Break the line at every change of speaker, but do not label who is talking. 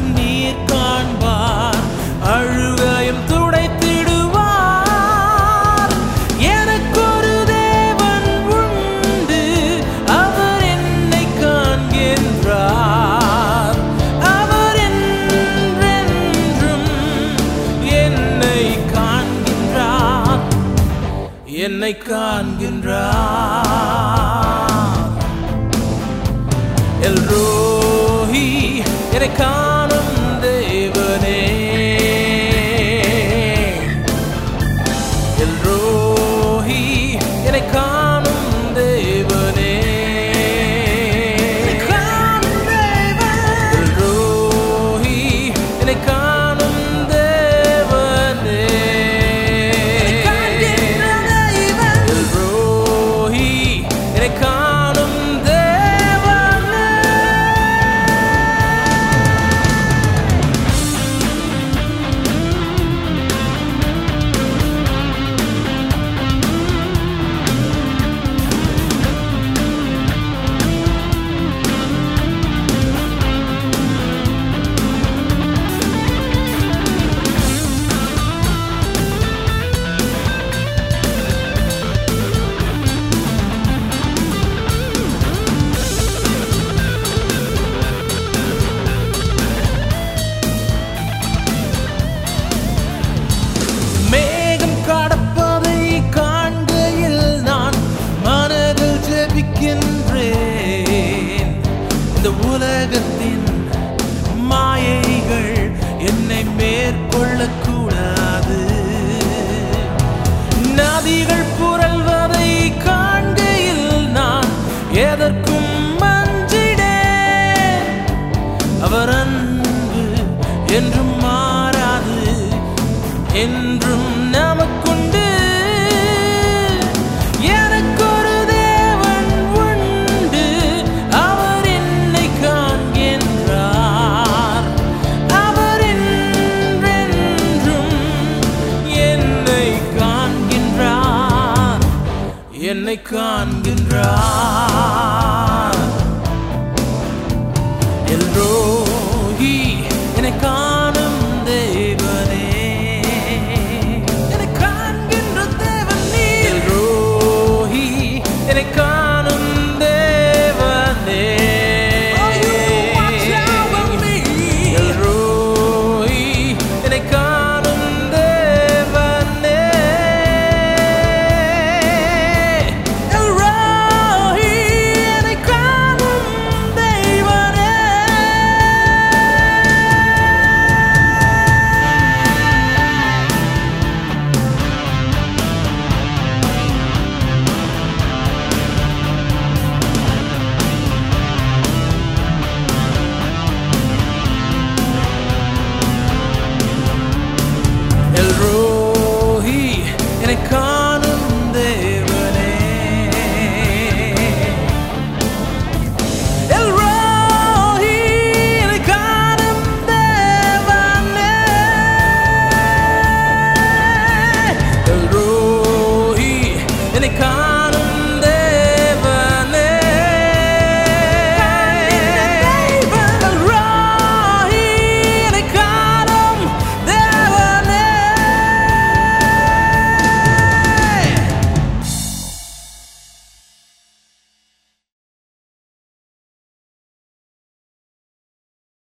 கண்ணீர் காண்பார் அழுகையும் துடைத்திடுவார் எனக்கொரு தேவன் உண்டு அவர் என்னை காண்கின்றார் அவர் என்றென்றும் என்னை காண்கின்றார் என்னை காண்கின்றார் எல்ரோஹி என்னை காணும் தேவனே எல்ரோஹி என்னை காணும் தேவனே எல்ரோஹி என்னை காணும் தேவனே எல்ரோஹி என்னை காணும் தேவனே மேகம் கடப்பதை காண்கையில் நான் மனதில் ஜெபிக்கின்றேன் இந்த உலகத்தின் மாயைகள் என்னை மேற்கொள்ளக்கூடாது நதிகள் புரள்வதை காண்கையில் நான் எதற்கும் மஞ்சிடேன் அவர் அன்பு என்றும் மாறாது என்றும் நமக்குண்டு எனக்கொரு தேவன் உண்டு அவர் என்னை காண்கின்றார் அவர் என்றென்றும் என்னை காண்கின்றார் என்னை காண்கின்றார்